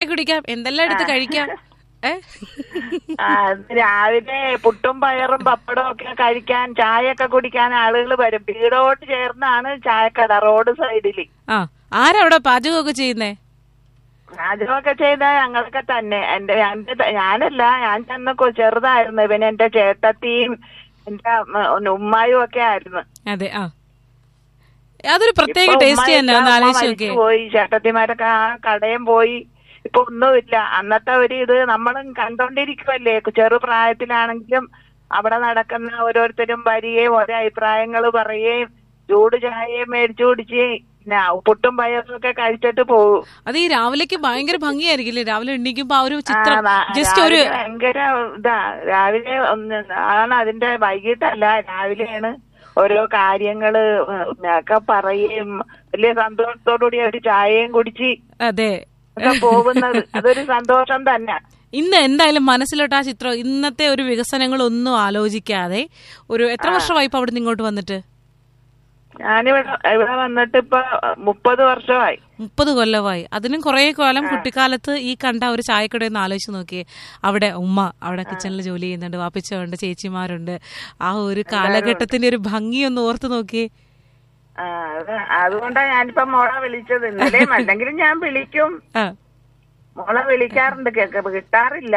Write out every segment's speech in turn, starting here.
കുടിക്കാം എന്തെല്ലാം എടുത്ത് കഴിക്കാം ഏ ആ, രാവിലെ പുട്ടും പയറും പപ്പടവും ഒക്കെ കഴിക്കാൻ ചായയൊക്കെ കുടിക്കാൻ ആളുകൾ വരും വീടോട് ചേർന്നാണ് ചായക്കട റോഡ് സൈഡിൽ ആ ആരാ അവിടെ പാചകമൊക്കെ ചെയ്യുന്നേ പാചകമൊക്കെ ചെയ്ത ഞങ്ങളൊക്കെ തന്നെ എന്റെ എന്റെ ത- ഞാനല്ല ഞാൻ ചെന്ന് കൊ- ചെറുതായിരുന്നു ഇവന് എന്റെ ചേട്ടത്തിയും എന്റെ ഉം, ഉമ്മായും ഒക്കെ ആയിരുന്നു അതെ ആ അതൊരു പ്രത്യേക ഇപ്പൊ ടേസ്റ്റ് ഉമ്മ തന്നെ ഇല്ല, ഒന്ന് ഉമ്മ ആലോചിച്ച് മരിച്ചു നോക്കിയേ പോയി ചേട്ടത്തിമാരൊക്കെ ആ കടയും പോയി ഇപ്പൊ ഒന്നുമില്ല അന്നത്തെ ഒരു ഇത് നമ്മളും കണ്ടോണ്ടിരിക്കുമല്ലേ ചെറുപ്രായത്തിലാണെങ്കിലും അവിടെ നടക്കുന്ന ഓരോരുത്തരും വരികയും ഓരോ അഭിപ്രായങ്ങൾ പറയുകയും ചൂട് ചായയും മേടിച്ചു കുടിച്ച് പിന്നെ പുട്ടും പയറും ഒക്കെ കഴിച്ചിട്ട് പോകും അത് ഈ രാവിലേക്ക് ഭയങ്കര ഭംഗിയായിരിക്കില്ലേ രാവിലെ എണ്ണീക്കുമ്പോ ആ ഒരു ആ, ചിത്രം ന- ജസ്റ്റ് ഒരു രാവിലെ ഭയങ്കര ഇതാ രാവിലെ ഒന്ന് ആണ് അതിന്റെ വൈകിട്ടല്ല രാവിലെയാണ് ഓരോ കാര്യങ്ങള് ഒക്കെ പറയുകയും വലിയ സന്തോഷത്തോടുകൂടി ഒരു ചായയും കുടിച്ച് അതെ ഒക്കെ പോകുന്നത് അതൊരു സന്തോഷം തന്നെ ഇന്ന് എന്തായാലും മനസ്സിലോട്ട് ആ ചിത്രം ഇന്നത്തെ ഒരു വികസനങ്ങളൊന്നും ആലോചിക്കാതെ ഒരു എത്ര വർഷമായി ഇപ്പൊ അവിടെ ഇങ്ങോട്ട് വന്നിട്ട് ഞാനിവിടെ ഇവിടെ വന്നിട്ട് ഇപ്പൊ മുപ്പത് വർഷമായി മുപ്പത് കൊല്ലമായി അതിനും കുറെ കാലം കുട്ടിക്കാലത്ത് ഈ കണ്ട ഒരു ചായക്കട ഒന്ന് ആലോചിച്ച് നോക്കിയേ അവിടെ ഉമ്മ അവിടെ കിച്ചണിൽ ജോലി ചെയ്യുന്നുണ്ട് വാപ്പിച്ചുണ്ട് ചേച്ചിമാരുണ്ട് ആ ഒരു കാലഘട്ടത്തിന്റെ ഒരു ഭംഗി ഒന്ന് ഓർത്ത് നോക്കിയേ ആ, അത് അതുകൊണ്ടാ ഞാനിപ്പോ മോളെ വിളിച്ചത് ഇന്നലെയും അല്ലെങ്കിലും ഞാൻ വിളിക്കും ആ മോളെ വിളിക്കാറുണ്ട് കേക്ക് കിട്ടാറില്ല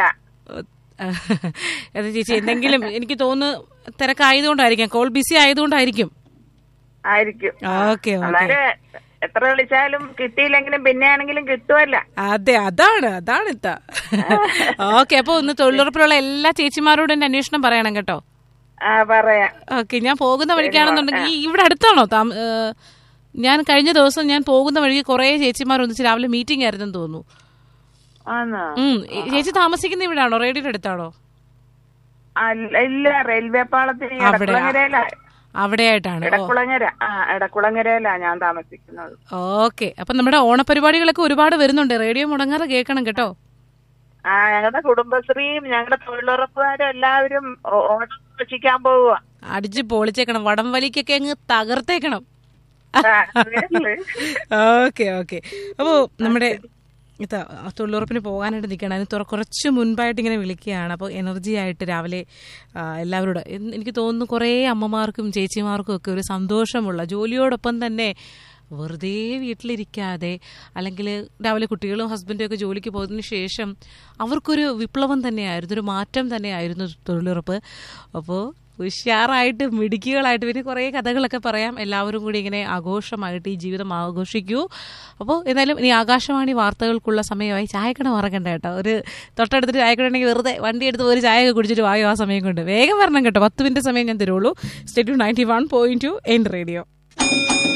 അത് ചേച്ചി എന്തെങ്കിലും എനിക്ക് തോന്നുന്നു തിരക്കായതുകൊണ്ടായിരിക്കാം കോൾ ബിസി ആയതുകൊണ്ടായിരിക്കും ആയിരിക്കും ഓക്കെ ഓക്കെ അന്നേരം എത്ര വിളിച്ചാലും കിട്ടിയില്ലെങ്കിലും പിന്നെ ആണെങ്കിലും കിട്ടുമല്ല അതെ അതാണ് അതാണ് ഇത്ത ഓക്കെ അപ്പൊ ഒന്ന് തൊഴിലുറപ്പിലുള്ള എല്ലാ ചേച്ചിമാരോടും എന്റെ അന്വേഷണം പറയണം കേട്ടോ ആ പറയാം ഓക്കെ ഞാൻ പോകുന്ന വഴിക്കാണെന്നുണ്ടെങ്കിൽ ഈ ഇവിടെ അടുത്താണോ താമ ഏ, ഞാൻ കഴിഞ്ഞ ദിവസം ഞാൻ പോകുന്ന വഴിക്ക് കുറെ ചേച്ചിമാർ ഒന്നിച്ച് രാവിലെ മീറ്റിംഗ് ആയിരുന്നെന്ന് തോന്നുന്നു ആന്നോ ഉം ഈ ചേച്ചി താമസിക്കുന്ന ഇവിടാണോ റേഡിയോയുടെ അടുത്താണോ അല്ല, ഇല്ല റെയിൽവേ പാളത്തിന് അവിടെ. എടക്കുളങ്ങരയില അവിടെയായിട്ടാണ് ഓ എടക്കുളങ്ങര ആ എടക്കുളങ്ങരയിലാ ഞാൻ താമസിക്കുന്നത് ഓക്കെ അപ്പൊ നമ്മുടെ ഓണപരിപാടികളൊക്കെ ഒരുപാട് വരുന്നുണ്ട് റേഡിയോ മുടങ്ങാതെ കേൾക്കണം കേട്ടോ ആ ഞങ്ങളുടെ കുടുംബശ്രീയും ഞങ്ങളുടെ തൊഴിലുറപ്പുകാരും എല്ലാവരും ഓ- ഓണം ആഘോഷിക്കാൻ പോവുക അടിച്ച് പൊളിച്ചേക്കണം വടം വലിക്കൊക്കെ അങ്ങ് തകർത്തേക്കണം ഓക്കെ ഓക്കെ അപ്പോ നമ്മുടെ ഇതാ തൊഴിലുറപ്പിന് പോകാനായിട്ട് നിൽക്കണം അതിന് തുറ- കുറച്ച് മുൻപായിട്ട് ഇങ്ങനെ വിളിക്കുകയാണ് അപ്പോൾ എനർജി ആയിട്ട് രാവിലെ ആ, എല്ലാവരോടും എന്ന് എനിക്ക് തോന്നുന്നു കുറേ അമ്മമാർക്കും ചേച്ചിമാർക്കും ഒക്കെ ഒരു സന്തോഷമുള്ള ജോലിയോടൊപ്പം തന്നെ വെറുതെ വീട്ടിലിരിക്കാതെ അല്ലെങ്കിൽ രാവിലെ കുട്ടികളും ഹസ്ബൻഡും ഒക്കെ ജോലിക്ക് പോയതിനു ശേഷം അവർക്കൊരു വിപ്ലവം തന്നെയായിരുന്നു ഒരു മാറ്റം തന്നെയായിരുന്നു തൊഴിലുറപ്പ് അപ്പോൾ ഉഷാറായിട്ട് മിടുക്കികളായിട്ട് പിന്നെ കുറേ കഥകളൊക്കെ പറയാം എല്ലാവരും കൂടി ഇങ്ങനെ ആഘോഷമായിട്ട് ഈ ജീവിതം ആഘോഷിക്കൂ അപ്പോൾ എന്തായാലും ഇനി ആകാശവാണി വാർത്തകൾക്കുള്ള സമയമായി ചായക്കട മറക്കണ്ട കേട്ടോ ഒരു തൊട്ടടുത്തിട്ട് ചായക്കട ഉണ്ടെങ്കിൽ വെറുതെ വണ്ടി എടുത്ത് ഒരു ചായ ഒക്കെ കുടിച്ചിട്ട് വായോ ആ സമയം കൊണ്ട് വേഗം വരണം കേട്ടോ പത്ത് മിനിറ്റ് സമയം ഞാൻ തരുള്ളൂ state ninety one point two N radio